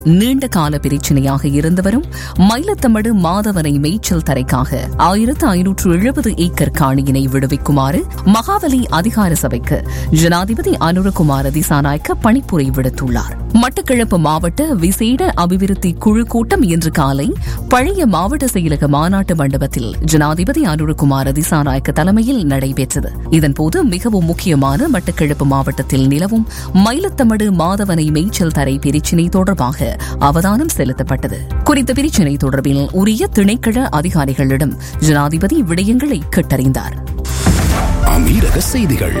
நீண்ட கால பிரச்சினையாக இருந்து வரும் மயிலத்தமடு மாதவனை மேய்ச்சல் தரைக்காக ஆயிரத்து ஐநூற்று எழுபது ஏக்கர் காணியினை விடுவிக்குமாறு மகாவலி அதிகார சபைக்கு ஜனாதிபதி அனுரகுமார திசாநாயக்க பணிப்புரை விடுத்துள்ளார் மட்டக்களப்பு மாவட்ட விசேட அபிவிருத்தி குழு கூட்டம் இன்று காலை பழைய மாவட்ட செயலக மாநாட்டு மண்டபத்தில் ஜனாதிபதி அனுரகுமார திசாநாயக்க தலைமையில் நடைபெற்றது இதன்போது மிகவும் முக்கியமான மட்டக்களப்பு மாவட்டத்தில் நிலவும் மயிலத்தமடு மாதவனை மேய்ச்சல் தரை பிரச்சினை தொடர்பாக அவதானம் செலுத்தப்பட்டது குறித்த பிரச்சினை தொடர்பில் உரிய திணைக்கள அதிகாரிகளிடம் ஜனாதிபதி விடயங்களை கேட்டறிந்தார் அமீரக செய்திகள்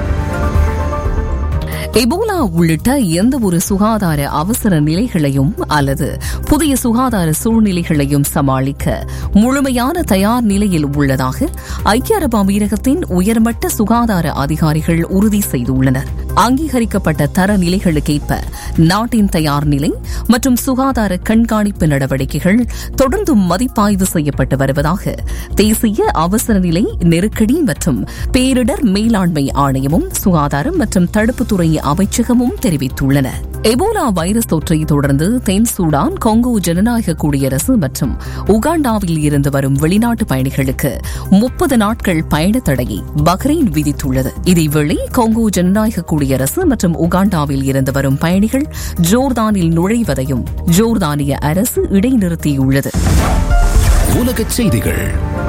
எபோலா உள்ளிட்ட எந்த ஒரு சுகாதார அவசர நிலைகளையும் அல்லது புதிய சுகாதார சூழ்நிலைகளையும் சமாளிக்க முழுமையான தயார் நிலையில் உள்ளதாக ஐக்கிய அரபு அமீரகத்தின் உயர்மட்ட சுகாதார அதிகாரிகள் உறுதி செய்துள்ளனர் அங்கீகரிக்கப்பட்ட தர நிலைகளுக்கேற்ப நாட்டின் தயார் நிலை மற்றும் சுகாதார கண்காணிப்பு நடவடிக்கைகள் தொடர்ந்து மதிப்பாய்வு செய்யப்பட்டு வருவதாக தேசிய அவசர நிலை நெருக்கடி மற்றும் பேரிடர் மேலாண்மை ஆணையமும் சுகாதாரம் மற்றும் தடுப்புத்துறை அமைச்சகமும் தெரிவித்துள்ளன எபோலா வைரஸ் தொற்றை தொடர்ந்து தென் சூடான் கொங்கோ ஜனநாயக குடியரசு மற்றும் உகாண்டாவில் இருந்து வரும் வெளிநாட்டு பயணிகளுக்கு முப்பது நாட்கள் பயண தடையை பஹ்ரைன் விதித்துள்ளது இதேவேளை கொங்கோ ஜனநாயக குடியரசு மற்றும் உகாண்டாவில் இருந்து வரும் பயணிகள் ஜோர்தானில் நுழைவதையும் ஜோர்தானிய அரசு இடைநிறுத்தியுள்ளது உலகச் செய்திகள்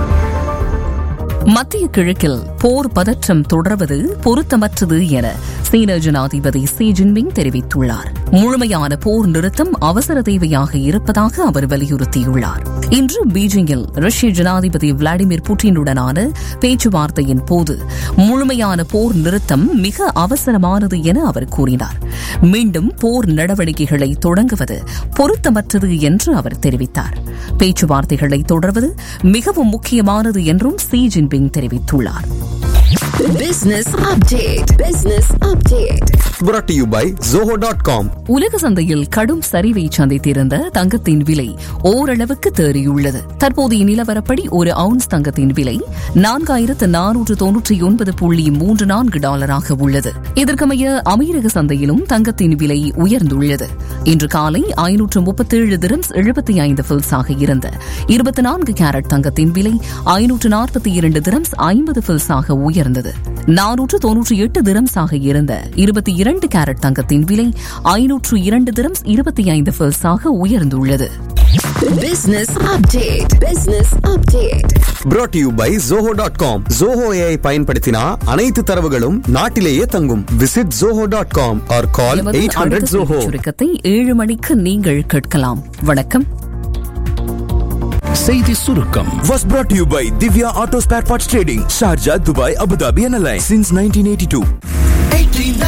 மத்திய கிழக்கில் போர் பதற்றம் தொடர்வது பொருத்தமற்றது என சீன ஜனாதிபதி சி ஜின்பிங் தெரிவித்துள்ளார் முழுமையான போர் நிறுத்தம் அவசர தேவையாக இருப்பதாக அவர் வலியுறுத்தியுள்ளார் இன்று பீஜிங்கில் ரஷ்ய ஜனாதிபதி விளாடிமிர் புட்டினுடனான பேச்சுவார்த்தையின் போது முழுமையான போர் நிறுத்தம் மிக அவசரமானது என அவர் கூறினார் மீண்டும் போர் நடவடிக்கைகளை தொடங்குவது பொருத்தமற்றது என்று அவர் தெரிவித்தார் பேச்சுவார்த்தைகளை தொடர்வது மிகவும் முக்கியமானது என்றும் சி ஜின்பிங் தெரிவித்துள்ளார் Business update. Business update. brought to you by zoho.com உலக சந்தையில் கடும் சரிவை சந்தித்திருந்த தங்கத்தின் விலை ஓரளவுக்கு தேறியுள்ளது தற்போதைய நிலவரப்படி ஒரு அவுன்ஸ் தங்கத்தின் விலை நான்காயிரத்து நானூற்று தொன்னூற்றி ஒன்பது புள்ளி மூன்று நான்கு டாலராக உள்ளது இதற்கமைய அமெரிக்க சந்தையிலும் தங்கத்தின் விலை உயர்ந்துள்ளது இன்று காலை ஐநூற்று முப்பத்தேழு திரம்ஸ் எழுபத்தி ஐந்து பில்ஸாக இருந்த இருபத்தி நான்கு கேரட் தங்கத்தின் விலை ஐநூற்று நாற்பத்தி இரண்டு திரம்ஸ் ஐம்பது பில்ஸாக உயர்ந்தது நானூற்று தொன்னூற்றி எட்டு திரம்ஸாக இருந்த இருபத்தி இரண்டு கேரட் தங்கத்தின் விலை ஐநூற்று இரண்டு திரம்ஸ் இருபத்தி ஐந்து பில்ஸாக உயர்ந்துள்ளது Business update. Business update. brought to you by zoho.com zoho ai பயன்படுத்தினா அனைத்து தரவுகளும் நாட்டிலேயே தங்கும் visit zoho.com or call எமது 800 அடுத்த zoho செய்திச் சுருக்கத்தை ஏழு மணிக்கு நீங்கள் கேட்கலாம் வணக்கம் செய்தி சுருக்கம் was brought to you by Divya Auto Spare Parts Trading, Sharjah, Dubai, Abu Dhabi and Alliance since 1982.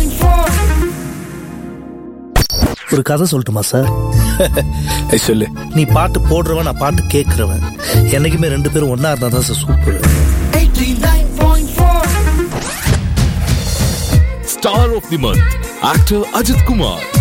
ஒரு கதை சொல்லட்டுமா சார் சொல்லு நீ பாட்டு போடுறவன் நான் பாட்டு கேட்கறவன் என்னைக்குமே ரெண்டு பேரும் ஒன்னா இருந்தா தான் sir super Star of the month, actor Ajit Kumar.